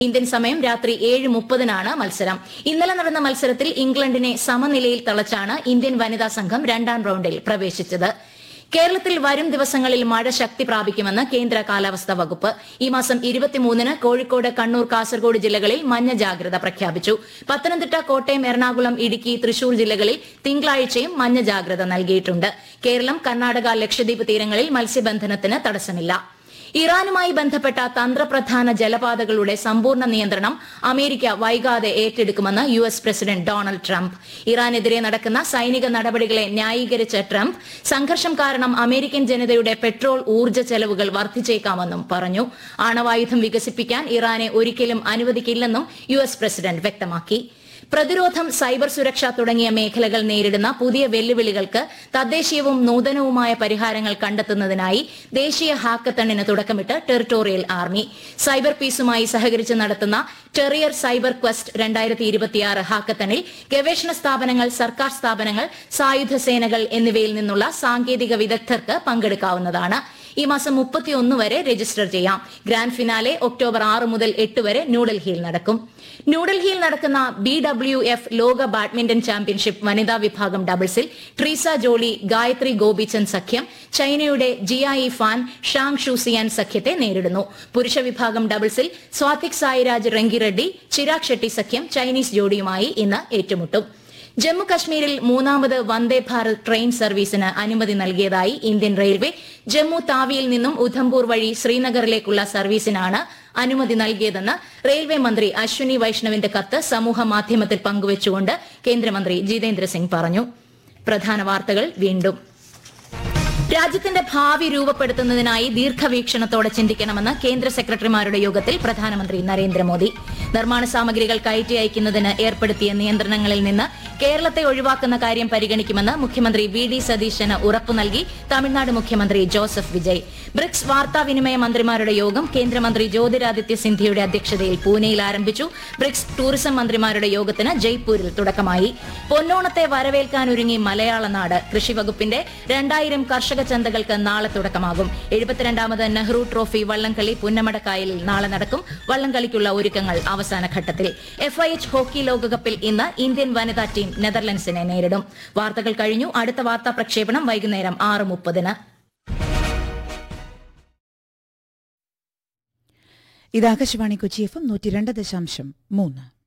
Indian സമയം രാത്രി ഏഴ് മുപ്പതിനാണ് മത്സരം ഇന്നലെ നടന്ന മത്സരത്തിൽ ഇംഗ്ലണ്ടിനെ സമനിലയിൽ തളച്ചാണ് ഇന്ത്യൻ വനിതാ സംഘം രണ്ടാം റൌണ്ടിൽ പ്രവേശിച്ചത് കേരളത്തിൽ വരും ദിവസങ്ങളിൽ മഴ ശക്തി പ്രാപിക്കുമെന്ന് കേന്ദ്ര കാലാവസ്ഥാ വകുപ്പ് ഈ മാസം ഇരുപത്തിമൂന്നിന് കോഴിക്കോട് കണ്ണൂർ കാസർഗോഡ് ജില്ലകളിൽ മഞ്ഞ ജാഗ്രത പ്രഖ്യാപിച്ചു പത്തനംതിട്ട കോട്ടയം എറണാകുളം ഇടുക്കി തൃശൂർ ജില്ലകളിൽ തിങ്കളാഴ്ചയും മഞ്ഞ ജാഗ്രത നൽകിയിട്ടുണ്ട് കേരളം കർണാടക ലക്ഷദ്വീപ് തീരങ്ങളിൽ മത്സ്യബന്ധനത്തിന് തടസ്സമില്ല ഇറാനുമായി ബന്ധപ്പെട്ട തന്ത്രപ്രധാന ജലപാതകളുടെ സമ്പൂർണ്ണ നിയന്ത്രണം അമേരിക്ക വൈകാതെ ഏറ്റെടുക്കുമെന്ന് U S president Donald Trump ഇറാനെതിരെ നടക്കുന്ന സൈനിക നടപടികളെ ന്യായീകരിച്ച ട്രംപ് സംഘർഷം കാരണം അമേരിക്കൻ ജനതയുടെ പെട്രോൾ ഊർജ്ജ ചെലവുകൾ വർദ്ധിച്ചേക്കാമെന്നും പറഞ്ഞു ആണവായുധം വികസിപ്പിക്കാൻ ഇറാനെ ഒരിക്കലും അനുവദിക്കില്ലെന്നും യു എസ് പ്രസിഡന്റ് വ്യക്തമാക്കി പ്രതിരോധം സൈബർ സുരക്ഷ തുടങ്ങിയ മേഖലകൾ നേരിടുന്ന പുതിയ വെല്ലുവിളികൾക്ക് തദ്ദേശീയവും നൂതനവുമായ പരിഹാരങ്ങൾ കണ്ടെത്തുന്നതിനായി ദേശീയ ഹാക്കത്തണിന് തുടക്കമിട്ട് ടെറിട്ടോറിയൽ ആർമി സൈബർ പീസുമായി സഹകരിച്ച് നടത്തുന്ന ടെറിയർ സൈബർ ക്വസ്റ്റ് രണ്ടായിരത്തി ഇരുപത്തിയാറ് ഹാക്കത്തണിൽ ഗവേഷണ സ്ഥാപനങ്ങൾ സർക്കാർ സ്ഥാപനങ്ങൾ സായുധ സേനകൾ എന്നിവയിൽ നിന്നുള്ള സാങ്കേതിക വിദഗ്ധർക്ക് പങ്കെടുക്കാവുന്നതാണ് ഈ മാസം മുപ്പത്തിയൊന്ന് വരെ രജിസ്റ്റർ ചെയ്യാം ഗ്രാൻഡ് ഫിനാലെ ഒക്ടോബർ ആറ് മുതൽ എട്ട് വരെ ന്യൂഡൽഹിയിൽ നടക്കും ന്യൂഡൽഹിയിൽ നടക്കുന്ന ബി ഡബ്ല്യു എഫ് ലോക ബാഡ്മിന്റൺ ചാമ്പ്യൻഷിപ്പ് വനിതാ വിഭാഗം ഡബിൾസിൽ ട്രീസ ജോളി ഗായത്രി ഗോപിചന്ദ് സഖ്യം ചൈനയുടെ ജിയായി ഫാൻ ഷാങ് ഷൂസിയാൻ സഖ്യത്തെ നേരിടുന്നു പുരുഷ വിഭാഗം ഡബിൾസിൽ സ്വാതിക് സായിരാജ് റെങ്കിറെഡ്ഡി ചിരാഗ് ഷെട്ടി സഖ്യം ചൈനീസ് ജോഡിയുമായി ഇന്ന് ഏറ്റുമുട്ടും ജമ്മു കശ്മീരിൽ മൂന്നാമത് വന്ദേ ഭാരത് ട്രെയിൻ സർവീസിന് അനുമതി നൽകിയതായി ഇന്ത്യൻ റെയിൽവേ ജമ്മു താവിയിൽ നിന്നും ഉധംപൂർ വഴി ശ്രീനഗറിലേക്കുള്ള സർവീസിനാണ് അനുമതി നൽകിയതെന്ന് റെയിൽവേ മന്ത്രി അശ്വിനി വൈഷ്ണവിന്റെ കത്ത് സമൂഹ മാധ്യമത്തിൽ പങ്കുവച്ചുകൊണ്ട് കേന്ദ്രമന്ത്രി ജിതേന്ദ്ര സിംഗ് പറഞ്ഞു പ്രധാന വാർത്തകൾ വീണ്ടും രാജ്യത്തിന്റെ ഭാവി രൂപപ്പെടുത്തുന്നതിനായി ദീർഘവീക്ഷണത്തോടെ ചിന്തിക്കണമെന്ന് കേന്ദ്ര സെക്രട്ടറിമാരുടെ യോഗത്തിൽ പ്രധാനമന്ത്രി നരേന്ദ്രമോദി നിർമ്മാണ സാമഗ്രികൾ കയറ്റി അയക്കുന്നതിന് ഏർപ്പെടുത്തിയ നിയന്ത്രണങ്ങളിൽ നിന്ന് കേരളത്തെ ഒഴിവാക്കുന്ന കാര്യം പരിഗണിക്കുമെന്ന് മുഖ്യമന്ത്രി വി ഡി സതീശന് ഉറപ്പു നൽകി തമിഴ്നാട് മുഖ്യമന്ത്രി ജോസഫ് വിജയ് ബ്രിക്സ് വാർത്താവിനിമയ മന്ത്രിമാരുടെ യോഗം കേന്ദ്രമന്ത്രി ജ്യോതിരാദിത്യ സിന്ധ്യയുടെ അധ്യക്ഷതയിൽ പൂനെയിൽ ആരംഭിച്ചു ബ്രിക്സ് ടൂറിസം മന്ത്രിമാരുടെ യോഗത്തിന് ജയ്പൂരിൽ തുടക്കമായി പൊന്നോണത്തെ വരവേൽക്കാനൊരുങ്ങി മലയാള നാട് കൃഷിവകുപ്പിന്റെ രണ്ടായിരം കർഷക ചന്തകൾക്ക് നാളെ തുടക്കമാകും എഴുപത്തിരണ്ടാമത് നെഹ്റു ട്രോഫി വള്ളംകളി പുന്നമടക്കായലിൽ നാളെ നടക്കും വള്ളംകളിക്കുള്ള ഒരുക്കങ്ങൾ അവസാന ഘട്ടത്തിൽ എഫ്ഐഎച്ച് ഹോക്കി ലോകകപ്പിൽ ഇന്ന് ഇന്ത്യൻ വനിതാ ടീം നെതർലൻഡ്സിനെ നേരിടും വാർത്തകൾ കഴിഞ്ഞു അടുത്ത വാർത്താ പ്രക്ഷേപണം വൈകുന്നേരം ആറ് മുപ്പതിന് ഇത് ആകാശവാണി കൊച്ചി എഫ് എം നൂറ്റി രണ്ട് ദശാംശം മൂന്ന്